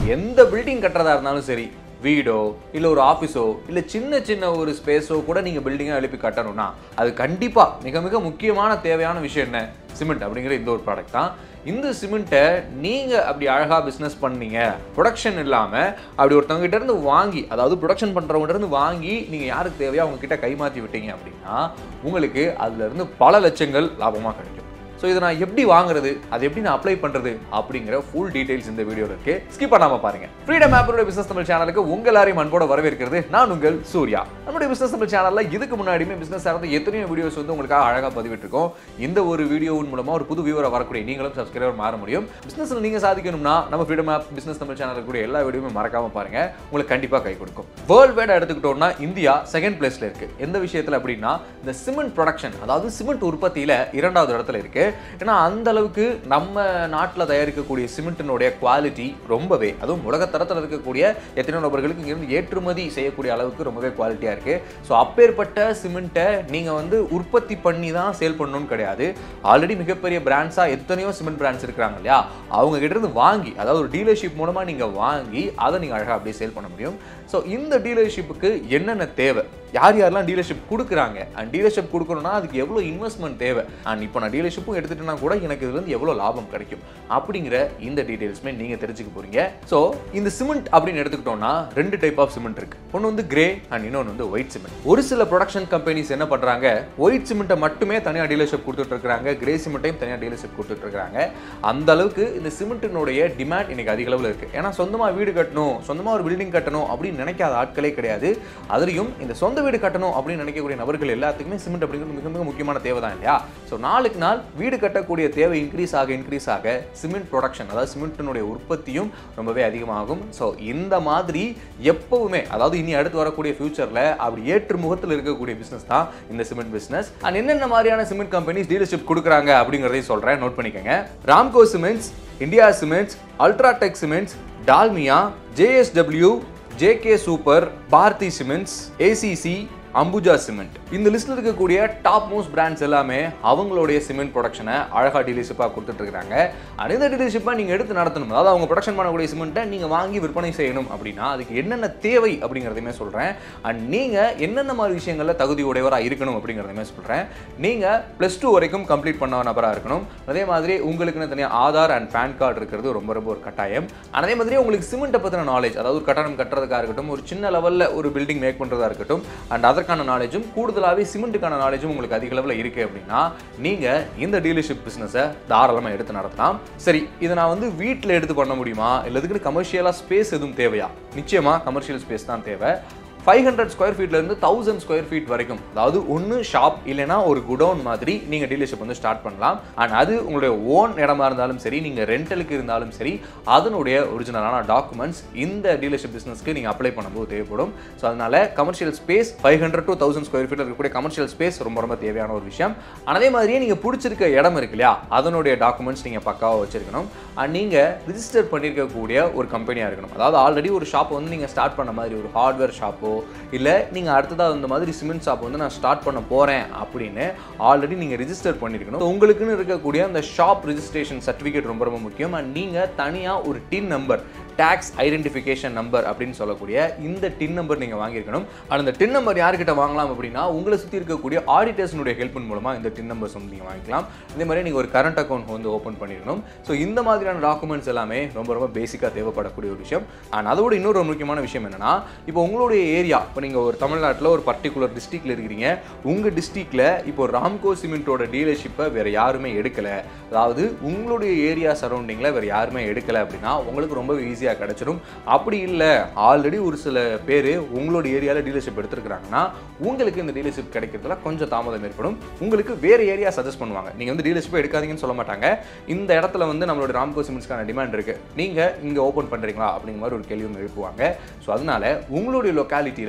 எந்த பில்டிங் கட்டுறதா இருந்தாலும் சரி வீடோ இல்லை ஒரு ஆஃபீஸோ இல்லை சின்ன சின்ன ஒரு ஸ்பேஸோ கூட நீங்கள் பில்டிங்காக எழுப்பி கட்டணும்னா அது கண்டிப்பாக மிக மிக முக்கியமான தேவையான விஷயம் என்ன சிமெண்ட் அப்படிங்கிற இந்த ஒரு ப்ராடக்ட் தான் இந்த சிமெண்ட்டை நீங்கள் அப்படி அழகாக பிஸ்னஸ் பண்ணீங்க ப்ரொடக்ஷன் இல்லாமல் அப்படி ஒருத்தவங்க கிட்ட இருந்து வாங்கி அதாவது ப்ரொடக்ஷன் பண்ணுறவங்க இருந்து வாங்கி நீங்கள் யாருக்கு தேவையோ அவங்க கிட்ட கைமாற்றி விட்டீங்க அப்படின்னா உங்களுக்கு அதுல இருந்து பல லட்சங்கள் லாபமாக கிடைக்கும் ஸோ இதை நான் எப்படி வாங்குறது அது எப்படி நான் அப்ளை பண்ணுறது அப்படிங்கிற ஃபுல் டீடைல்ஸ் இந்த வீடியோவில் இருக்கு ஸ்கிப் பண்ணாமல் பாருங்க ஃப்ரீடம் ஆப்போட பிசினஸ் தமிழ் சேனலுக்கு உங்கள் எல்லாரையும் அன்போட வரவேற்கிறது நான் உங்கள் சூர்யா நம்முடைய பிசினஸ் தமிழ் சேனலில் இதுக்கு முன்னாடியுமே பிசினஸ் சார்ந்த எத்தனையோ வீடியோஸ் வந்து உங்களுக்காக அழகாக பதிவிட்டிருக்கோம் இந்த ஒரு வீடியோவின் மூலமாக ஒரு புது வியூவரை வரக்கூடிய நீங்களும் சப்ஸ்கிரைபர் மாற முடியும் பிசினஸில் நீங்கள் சாதிக்கணும்னா நம்ம ஃப்ரீடம் ஆப் பிசினஸ் தமிழ் சேனலுக்கு கூட எல்லா வீடியோமே மறக்காம பாருங்க உங்களுக்கு கண்டிப்பாக கை கொடுக்கும் வேர்ல்டு வைடாக எடுத்துக்கிட்டோம்னா இந்தியா செகண்ட் பிளேஸ்ல இருக்கு எந்த விஷயத்தில் அப்படின்னா இந்த சிமெண்ட் ப்ரொடக்ஷன் அதாவது சிமெண்ட் உற்பத்தியில் இரண்டாவது இடத்துல இருக்கு ஏன்னா அந்த அளவுக்கு நம்ம நாட்டில் தயாரிக்கக்கூடிய சிமெண்ட்டினுடைய குவாலிட்டி ரொம்பவே அதுவும் உலகத்தரத்தில் இருக்கக்கூடிய எத்தனையோ நபர்களுக்கு இங்கிருந்து ஏற்றுமதி செய்யக்கூடிய அளவுக்கு ரொம்பவே குவாலிட்டியாக இருக்கு ஸோ அப்பேற்பட்ட சிமெண்ட்டை நீங்கள் வந்து உற்பத்தி பண்ணி தான் சேல் பண்ணணும்னு கிடையாது ஆல்ரெடி மிகப்பெரிய பிராண்ட்ஸாக எத்தனையோ சிமெண்ட் பிராண்ட்ஸ் இருக்கிறாங்க இல்லையா அவங்க கிட்ட இருந்து வாங்கி அதாவது ஒரு டீலர்ஷிப் மூலமாக நீங்கள் வாங்கி அதை நீங்கள் அழகாக அப்படியே சேல் பண்ண முடியும் ஸோ இந்த டீலர்ஷிப்புக்கு என்னென்ன தேவை யார் யாரெல்லாம் டீலர்ஷிப் கொடுக்குறாங்க அண்ட் டீலர்ஷிப் கொடுக்கணும்னா அதுக்கு எவ்வளோ இன்வெஸ்ட்மெண்ட் தேவை அண்ட் இப்போ நான் டீலர்ஷிப்பும் எடுத்துட்டேன்னா கூட எனக்கு இதுலேருந்து எவ்வளோ லாபம் கிடைக்கும் அப்படிங்கிற இந்த டீடைல்ஸ்மே நீங்கள் தெரிஞ்சுக்க போறீங்க ஸோ இந்த சிமெண்ட் அப்படின்னு எடுத்துக்கிட்டோம்னா ரெண்டு டைப் ஆஃப் சிமெண்ட் இருக்கு ஒன்று வந்து கிரே அண்ட் இன்னொன்று வந்து ஒயிட் சிமெண்ட் ஒரு சில ப்ரொடக்ஷன் கம்பெனிஸ் என்ன பண்ணுறாங்க ஒயிட் சிமெண்ட்டை மட்டுமே தனியாக டீலர்ஷிப் கொடுத்துட்டு இருக்காங்க கிரே சிமெண்ட்டையும் தனியாக டீலர்ஷிப் கொடுத்துட்டு இருக்காங்க அந்த அளவுக்கு இந்த சிமெண்ட்டினுடைய டிமாண்ட் இன்னைக்கு அதிக அளவில் இருக்கு ஏன்னா சொந்தமாக வீடு கட்டணும் சொந்தமாக ஒரு பில்டிங் கட்டணும் அப்படின்னு நினைக்காத ஆட்களே கிடையாது அதுலேயும் இந்த சொந்த வீடு கட்டணும் அப்படின்னு நினைக்கக்கூடிய நபர்கள் எல்லாத்துக்குமே சிமெண்ட் அப்படிங்கிறது மிக மிக முக்கியமான தேவை தான் இல்லையா ஸோ நாளுக்கு நாள் வீடு கட்டக்கூடிய தேவை இன்க்ரீஸ் ஆக இன்க்ரீஸ் ஆக சிமெண்ட் ப்ரொடக்ஷன் அதாவது சிமெண்ட்டினுடைய உற்பத்தியும் ரொம்பவே அதிகமாகும் ஸோ இந்த மாதிரி எப்பவுமே அதாவது இனி அடுத்து வரக்கூடிய ஃபியூச்சரில் அப்படி ஏற்று முகத்தில் இருக்கக்கூடிய பிஸ்னஸ் தான் இந்த சிமெண்ட் பிஸ்னஸ் அண்ட் என்னென்ன மாதிரியான சிமெண்ட் கம்பெனிஸ் டீலர்ஷிப் கொடுக்குறாங்க அப்படிங்கிறதையும் சொல்கிறேன் நோட் பண்ணிக்கோங்க Ramco cements India cements UltraTech cements Dalmia JSW JK super Bharathi cements ACC Ambuja cement இந்த லிஸ்ட்ல இருக்கக்கூடிய டாப் மோஸ்ட் பிராண்ட்ஸ் எல்லாமே அவங்களுடைய சிமெண்ட் ப்ரொடக்ஷனை அழகா டீலர்ஷிப்பாக கொடுத்துட்டு இருக்காங்க அண்ட் இந்த டீலர்ஷிப்பை நீங்க எடுத்து நடத்தணும் அதாவது அவங்க ப்ரொடக்ஷன் பண்ணக்கூடிய சிமெண்ட்டை நீங்க வாங்கி விற்பனை செய்யணும் அப்படின்னா அதுக்கு என்னென்ன தேவை அப்படிங்கிறதையுமே சொல்றேன் அண்ட் நீங்க என்னென்ன மாதிரி விஷயங்கள்ல தகுதி உடையவராக இருக்கணும் அப்படிங்கிறதையுமே சொல்றேன் நீங்க பிளஸ் டூ வரைக்கும் கம்ப்ளீட் பண்ண நபராக இருக்கணும் அதே மாதிரி உங்களுக்குன்னு தனியாக ஆதார் அண்ட் பேன் கார்டு இருக்கிறது ரொம்ப ரொம்ப ஒரு கட்டாயம் அதே மாதிரி உங்களுக்கு சிமெண்ட்டை பற்றின நாலேஜ் அதாவது ஒரு கட்டணம் கட்டுறதுக்காக இருக்கட்டும் ஒரு சின்ன லெவலில் ஒரு பில்டிங் மேக் பண்ணுறதா இருக்கட்டும் அண்ட் அதற்கான நாலேஜும் கூடுதலாகவே சிமெண்ட்டுக்கான நாலேஜும் உங்களுக்கு அதிக அளவில் இருக்குது அப்படின்னா நீங்கள் இந்த டீலர்ஷிப் பிஸ்னஸை தாராளமாக எடுத்து நடத்தலாம் சரி இதை நான் வந்து வீட்டில் எடுத்து பண்ண முடியுமா இல்லை இதுக்கு கமர்ஷியலாக ஸ்பேஸ் எதுவும் தேவையா நிச்சயமாக கமர்ஷியல் ஸ்பேஸ் தான் தேவை ஃபைவ் ஹண்ட்ரட் ஸ்கொயர் ஃபீட்லேருந்து தௌசண்ட் ஸ்கொயர் ஃபீட் வரைக்கும் அதாவது ஒன்று ஷாப் இல்லைனா ஒரு குடவுன் மாதிரி நீங்கள் டீலர்ஷிப் வந்து ஸ்டார்ட் பண்ணலாம் அண்ட் அது உங்களுடைய ஓன் இடமா இருந்தாலும் சரி நீங்கள் ரெண்டலுக்கு இருந்தாலும் சரி அதனுடைய ஒரிஜினலான டாக்குமெண்ட்ஸ் இந்த டீலர்ஷிப் பிஸ்னஸ்க்கு நீங்கள் அப்ளை பண்ணும்போது தேவைப்படும் ஸோ அதனால commercial space five hundred to thousand square ஃபீட்டில் இருக்கக்கூடிய கமர்ஷியல் ஸ்பேஸ் ரொம்ப ரொம்ப தேவையான ஒரு விஷயம் அதே மாதிரியே நீங்கள் பிடிச்சிருக்க இடம் இருக்கு இல்லையா அதனுடைய டாக்குமெண்ட்ஸ் நீங்கள் பக்காவாக வச்சிருக்கணும் அண்ட் நீங்கள் ரிஜிஸ்டர் பண்ணியிருக்கக்கூடிய ஒரு கம்பெனியாக இருக்கணும் அதாவது ஆல்ரெடி ஒரு ஷாப் வந்து நீங்கள் ஸ்டார்ட் பண்ண மாதிரி ஒரு ஹார்ட்வேர் ஷாப்போ இல்லை நீங்கள் அடுத்ததாக இந்த மாதிரி சிமெண்ட் ஷாப் வந்து நான் ஸ்டார்ட் பண்ண போகிறேன் அப்படின்னு ஆல்ரெடி நீங்கள் ரிஜிஸ்டர் பண்ணியிருக்கணும் So, உங்களுக்குன்னு இருக்கக்கூடிய அந்த ஷாப் ரிஜிஸ்ட்ரேஷன் சர்டிஃபிகேட் ரொம்ப ரொம்ப முக்கியம் அண்ட் நீங்கள் தனியாக ஒரு TIN number tax identification number அப்படின்னு சொல்லக்கூடிய இந்த டின் நம்பர் நீங்கள் வாங்கியிருக்கணும் அண்ட் அந்த டின் நம்பர் யார்கிட்ட வாங்கலாம் அப்படின்னா உங்களை சுற்றி இருக்கக்கூடிய ஆடிட்டர்ஸ்னுடைய ஹெல்ப்பின் மூலமாக இந்த டின் நம்பர்ஸ் வந்து நீங்கள் வாங்கிக்கலாம் இதே மாதிரி நீங்கள் ஒரு கரண்ட் அக்கௌண்ட் வந்து ஓப்பன் பண்ணிருக்கணும் ஸோ இந்த மாதிரியான டாக்குமெண்ட்ஸ் எல்லாமே ரொம்ப ரொம்ப பேசிக்காக தேவைப்படக்கூடிய ஒரு விஷயம் அண்ட் அதோட இன்னொரு ஒரு முக்கியமான விஷயம் என்னன்னா இப்போ உங்களுடைய ஏரியா இப்போ நீங்கள் ஒரு தமிழ்நாட்டில் ஒரு பர்டிகுலர் டிஸ்ட்ரிக்ட்ல இருக்கிறீங்க உங்கள் டிஸ்ட்ரிக்ட்ல இப்போ ராம்கோ சிமெண்ட்டோட டீலர்ஷிப்பை வேற யாருமே எடுக்கலை அதாவது உங்களுடைய ஏரியா சரௌண்டிங்கில் வேற யாருமே எடுக்கலை அப்படின்னா உங்களுக்கு ரொம்ப ஈஸியாக கிடைச்சிடும் அப்படி இல்லை ஆல்ரெடி ஒரு சில பேர் உங்களோட ஏரியாவில் டீலர்ஷிப் எடுத்துருக்காங்கன்னா உங்களுக்கு இந்த டீலர்ஷிப் கிடைக்கிறதுல கொஞ்சம் தாமதம் ஏற்படும் உங்களுக்கு வேற ஏரியா சஜஸ்ட் பண்ணுவாங்க நீங்கள் வந்து டீலர்ஷிப் எடுக்காதீங்கன்னு சொல்ல மாட்டாங்க இந்த இடத்துல வந்து நம்மளோட ராம்கோ சிமெண்ட்ஸ்க்கான டிமாண்ட் இருக்கு நீங்கள் இங்கே ஓப்பன் பண்ணுறீங்களா அப்படிங்கிற மாதிரி ஒரு கேள்வியும் எழுப்புவாங்க ஸோ அதனால உங்களுடைய லொக்காலிட்டியில்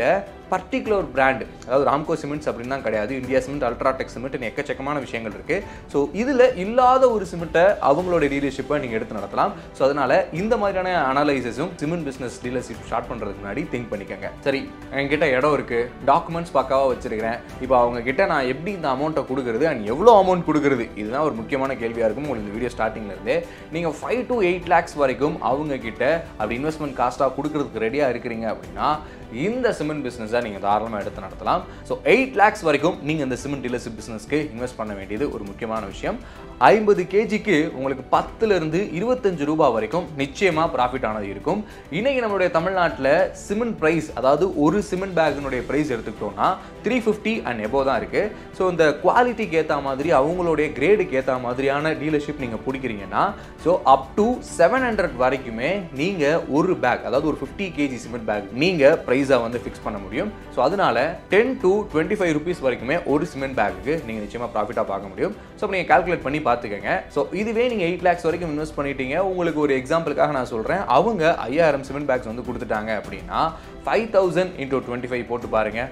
பர்டிகுலர் பிராண்ட் அதாவது ராம்கோ சிமெண்ட்ஸ் அப்படின்னு தான் கிடையாது இந்தியா சிமெண்ட் அல்ட்ராடெக் சிமெண்ட் எக்கச்சக்கமான விஷயங்கள் இருக்கு ஸோ இதில் இல்லாத ஒரு சிமெண்ட்டை அவங்களோட டீலர்ஷிப்பை நீங்கள் எடுத்து நடத்தலாம் ஸோ அதனால இந்த மாதிரியான அனலைசஸும் சிமெண்ட் பிஸ்னஸ் டீலர்ஷிப் ஸ்டார்ட் பண்ணுறதுக்கு முன்னாடி திங்க் பண்ணிக்கோங்க சரி என்கிட்ட இடம் இருக்கு டாக்குமெண்ட்ஸ் பக்காவாக வச்சிருக்கிறேன் இப்போ அவங்க கிட்ட நான் எப்படி இந்த அமௌண்ட்டை கொடுக்குறது அண்ட் எவ்வளோ அமௌண்ட் கொடுக்குறது இதுதான் ஒரு முக்கியமான கேள்வியாக இருக்கும் உங்களுக்கு இந்த வீடியோ ஸ்டார்டிங்ல இருந்தே நீங்கள் ஃபைவ் டு எயிட் லேக்ஸ் வரைக்கும் அவங்க கிட்ட அப்படி இன்வெஸ்ட்மெண்ட் காஸ்ட்டாக கொடுக்கறதுக்கு ரெடியாக இருக்கிறீங்க அப்படின்னா இந்த சிமெண்ட் பிஸ்னஸை நீங்கள் தாராளமாக எடுத்து நடத்தலாம் ஸோ எயிட் லேக்ஸ் வரைக்கும் நீங்கள் இந்த சிமெண்ட் டீலர்ஷிப் பிஸ்னஸ்க்கு இன்வெஸ்ட் பண்ண வேண்டியது ஒரு முக்கியமான விஷயம் ஐம்பது கேஜிக்கு உங்களுக்கு பத்துலேருந்து இருபத்தஞ்சு ரூபாய் வரைக்கும் நிச்சயமாக ப்ராஃபிட் ஆனது இருக்கும் இன்னைக்கு நம்மளுடைய தமிழ்நாட்டில் சிமெண்ட் ப்ரைஸ் அதாவது ஒரு சிமெண்ட் பேக்கினுடைய ப்ரைஸ் எடுத்துக்கிட்டோம்னா த்ரீ ஃபிஃப்டி அண்ட் எபோ தான் இருக்குது ஸோ இந்த குவாலிட்டிக்கு ஏற்ற மாதிரி அவங்களுடைய கிரேடுக்கு ஏற்ற மாதிரியான டீலர்ஷிப் நீங்கள் பிடிக்கிறீங்கன்னா so up to seven hundred வரைக்குமே நீங்கள் ஒரு பேக் அதாவது ஒரு ஃபிஃப்டி கேஜி சிமெண்ட் பேக் நீங்கள் ப்ரைஸாக வந்து ஃபிக்ஸ் பண்ண முடியும் ஸோ அதனால ten to twenty five rupees வரைக்குமே ஒரு சிமெண்ட் பேக்குக்கு நீங்கள் நிச்சயமாக ப்ராஃபிட்டாக பார்க்க முடியும் ஸோ நீங்கள் கால்குலேட் பண்ணி பார்த்துக்கங்க ஸோ இதுவே நீங்கள் எயிட் லேக்ஸ் வரைக்கும் இன்வெஸ்ட் பண்ணிட்டீங்க உங்களுக்கு ஒரு எக்ஸாம்பிளுக்காக நான் சொல்கிறேன் அவங்க ஐயாயிரம் சிமெண்ட் பேக்ஸ் வந்து கொடுத்துட்டாங்க அப்படின்னா five thousand into twenty five போட்டு பாருங்க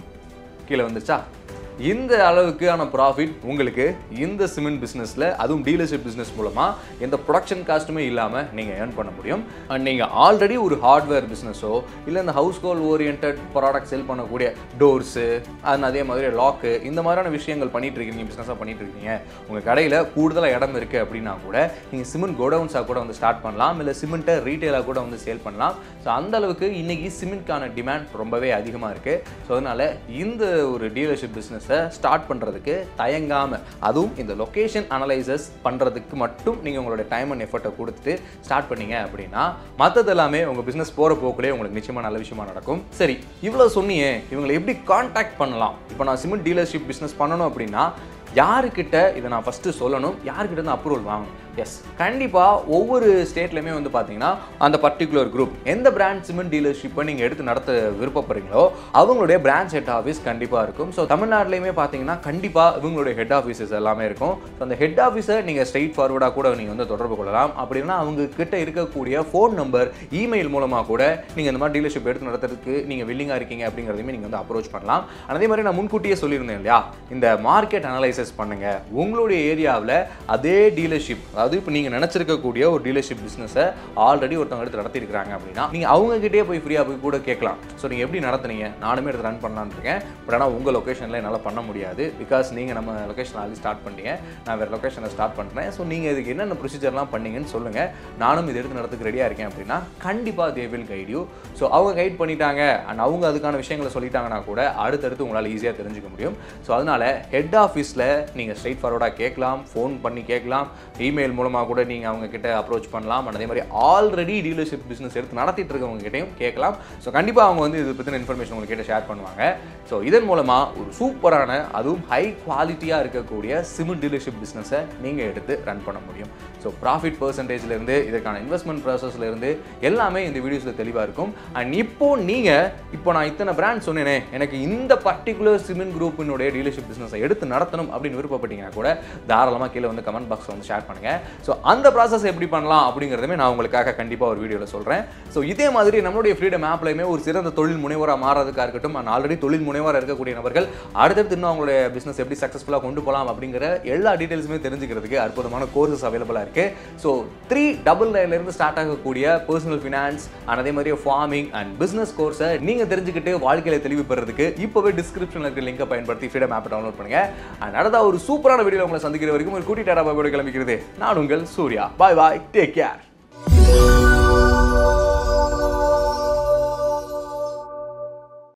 கீழே வந்துச்சா இந்த அளவுக்கான ப்ராஃபிட் உங்களுக்கு இந்த சிமெண்ட் பிஸ்னஸில் அதுவும் டீலர்ஷிப் பிஸ்னஸ் மூலமாக எந்த ப்ரொடக்ஷன் காஸ்ட்டுமே இல்லாமல் நீங்கள் ஏர்ன் பண்ண முடியும் அண்ட் நீங்கள் ஆல்ரெடி ஒரு ஹார்ட்வேர் பிஸ்னஸோ இல்லை இந்த house hold orient product sell பண்ணக்கூடிய டோர்ஸு அண்ட் அதே மாதிரி லாக்கு இந்த மாதிரியான விஷயங்கள் பண்ணிட்டு இருக்கீங்க பிஸ்னஸாக பண்ணிட்டு இருக்கீங்க உங்கள் கடையில் கூடுதலாக இடம் இருக்குது அப்படின்னா கூட நீங்கள் சிமெண்ட் கோடவுன்ஸாக கூட வந்து ஸ்டார்ட் பண்ணலாம் இல்லை சிமெண்ட்டை ரீட்டெயிலாக கூட வந்து சேல் பண்ணலாம் ஸோ அந்த அளவுக்கு இன்னைக்கு சிமெண்ட்கான டிமாண்ட் ரொம்பவே அதிகமாக இருக்குது ஸோ அதனால் இந்த ஒரு டீலர்ஷிப் பிஸ்னஸை ஸ்டார்ட் பண்ணுறதுக்கு தயங்காமல் அதுவும் இந்த லொக்கேஷன் அனலைசஸ் பண்ணுறதுக்கு மட்டும் நீங்கள் உங்களோட டைம் அண்ட் எஃபர்ட்டை கொடுத்துட்டு ஸ்டார்ட் பண்ணீங்க அப்படின்னா மற்றது எல்லாமே உங்கள் பிஸ்னஸ் போகிற போக்குலேயே உங்களுக்கு நிச்சயமாக நல்ல விஷயமா நடக்கும் சரி இவ்வளோ சொன்னியே இவங்களை எப்படி காண்டாக்ட் பண்ணலாம் இப்போ நான் சிமெண்ட் டீலர்ஷிப் பிஸ்னஸ் பண்ணணும் அப்படின்னா யாருக்கிட்ட இதை நான் ஃபஸ்ட்டு சொல்லணும் யாருக்கிட்ட இருந்து அப்ரூவல் வாங்கணும் எஸ் கண்டிப்பாக ஒவ்வொரு ஸ்டேட்லையுமே வந்து பார்த்தீங்கன்னா அந்த பர்டிகுலர் குரூப் எந்த பிராண்ட் சிமெண்ட் டீலர்ஷிப்பை நீங்கள் எடுத்து நடத்த விருப்பப்படுறீங்களோ அவங்களுடைய பிரான்ச் ஹெட் ஆஃபீஸ் கண்டிப்பாக இருக்கும் ஸோ தமிழ்நாட்டிலையுமே பார்த்தீங்கன்னா கண்டிப்பாக இவங்களுடைய ஹெட் ஆஃபீஸஸ் எல்லாமே இருக்கும் ஸோ அந்த ஹெட் ஆஃபீஸை நீங்கள் ஸ்ட்ரெயிட் ஃபார்வர்டாக கூட நீங்கள் வந்து தொடர்பு கொள்ளலாம் அப்படின்னா அவங்க கிட்ட இருக்கக்கூடிய ஃபோன் நம்பர் இமெயில் மூலமாக கூட நீங்கள் இந்த மாதிரி டீலர்ஷிப் எடுத்து நடத்துறதுக்கு நீங்கள் வில்லிங்காக இருக்கீங்க அப்படிங்கிறதையுமே நீங்கள் வந்து அப்ரோச் பண்ணலாம் அதே மாதிரி நான் முன்கூட்டியே சொல்லியிருந்தேன் இல்லையா இந்த மார்க்கெட் அனலைசஸ் பண்ணுங்க உங்களுடைய ஏரியாவில் அதே டீலர்ஷிப் அதாவது இப்போ நீங்கள் நினச்சிருக்கக்கூடிய ஒரு டீலர்ஷிப் பிஸ்னஸை ஆல்ரெடி ஒருத்தவங்க எடுத்து நடத்திருக்காங்க அப்படின்னா நீங்கள் அவங்க கிட்டே போய் ஃப்ரீயாக போய் கூட கேட்கலாம் ஸோ நீங்கள் எப்படி நடத்துனீங்க நானுமே எடுத்து ரன் பண்ணலான்னு இருக்கேன் பட் ஆனால் உங்கள் லொக்கேஷனில் என்னால் பண்ண முடியாது பிகாஸ் நீங்கள் நம்ம லொக்கேஷன் ஆல்ரெடி ஸ்டார்ட் பண்ணிட்டீங்க நான் வேறு லொக்கேஷனில் ஸ்டார்ட் பண்ணுறேன் ஸோ நீங்கள் இதுக்கு என்னென்ன ப்ரொசீஜர்லாம் பண்ணீங்கன்னு சொல்லுங்கள் நானும் இது எடுத்து நடத்துக்கு ரெடியாக இருக்கேன் அப்படின்னா கண்டிப்பாக they will guide you so அவங்க கைட் பண்ணிட்டாங்க அண்ட் அவங்க அதுக்கான விஷயங்களை சொல்லிட்டாங்கன்னா கூட அடுத்தடுத்து உங்களால் ஈஸியாக தெரிஞ்சுக்க முடியும் ஸோ அதனால் ஹெட் ஆஃபீஸில் நீங்கள் ஸ்ட்ரைட் ஃபார்வர்டாக கேட்கலாம் ஃபோன் பண்ணி கேட்கலாம் இமெயில் மூலமாக கூட நீங்கள் அவங்க கிட்ட அப்ரோச் பண்ணலாம் and அதே மாதிரி ஆல்ரெடி டீலர்ஷிப் பிஸ்னஸ் எடுத்து நடத்திட்டு இருக்கவங்க கிட்டையும் கேட்கலாம் ஸோ கண்டிப்பாக அவங்க வந்து இது பற்றின இன்ஃபர்மேஷன் உங்களுக்கு கிட்ட ஷேர் பண்ணுவாங்க ஸோ இதன் மூலமாக ஒரு சூப்பரான அதுவும் ஹை குவாலிட்டியாக இருக்கக்கூடிய சிமெண்ட் டீலர்ஷிப் பிஸ்னஸை நீங்கள் எடுத்து ரன் பண்ண முடியும் ஸோ ப்ராஃபிட் பர்சன்டேஜ்லேருந்து இதற்கான இன்வெஸ்ட்மெண்ட் ப்ராசஸ்லேருந்து எல்லாமே இந்த வீடியோஸில் தெளிவாக இருக்கும் அண்ட் இப்போ நீங்கள் இப்போ நான் இத்தனை பிராண்ட் சொன்னேனே எனக்கு இந்த பர்டிகுலர் சிமெண்ட் குரூப்பினுடைய டீலர்ஷிப் பிஸ்னஸை எடுத்து நடத்தணும் அப்படின்னு விருப்பப்பட்டீங்கன்னா கூட தாராளமாக கீழே வந்து கமெண்ட் பாக்ஸில் வந்து ஷேர் பண்ணுங்கள் ஸோ அந்த ப்ராசஸ் எப்படி பண்ணலாம் அப்படிங்கிறதுமே நான் உங்களுக்காக கண்டிப்பாக ஒரு வீடியோவில் சொல்கிறேன் ஸோ இதே மாதிரி நம்மளுடைய ஃப்ரீடம் ஆப்லையுமே ஒரு சிறந்த தொழில் முனைவராக மாறதுக்காக இருக்கட்டும் நான் ஆல்ரெடி தொழில் முனைவராக இருக்கக்கூடிய நபர்கள் அடுத்தடுத்து இன்னும் அவங்களுடைய பிஸ்னஸ் எப்படி சக்ஸஸ்ஃபுல்லாக கொண்டு போகலாம் அப்படிங்கிற எல்லா டீட்டெயில்ஸுமே தெரிஞ்சுக்கிறதுக்கு அற்புதமான கோர்சஸ் அவைலபிளாக இருக்குது ஸோ த்ரீ டபுள் நைன்லேருந்து ஸ்டார்ட் ஆகக்கூடிய பர்சனல் ஃபினான்ஸ் அண்ட் அதே மாதிரி ஃபார்மிங் அண்ட் பிஸ்னஸ் கோர்ஸை நீங்கள் தெரிஞ்சுக்கிட்டு வாழ்க்கையில் தெளிவு பெறதுக்கு இப்போவே டிஸ்கிரிப்ஷனில் இருக்க லிங்கை பயன்படுத்தி ஃப்ரீடம் ஆப்பை டவுன்லோட் பண்ணுங்க அண்ட் அடுத்த ஒரு சூப்பரான வீடியோ உங்களை சந்திக்கிற வரைக்கும் ஒரு கூட்டி டாடா பாபோட கிளம்பிக்கிறது நான் உங்கள் Surya bye bye take care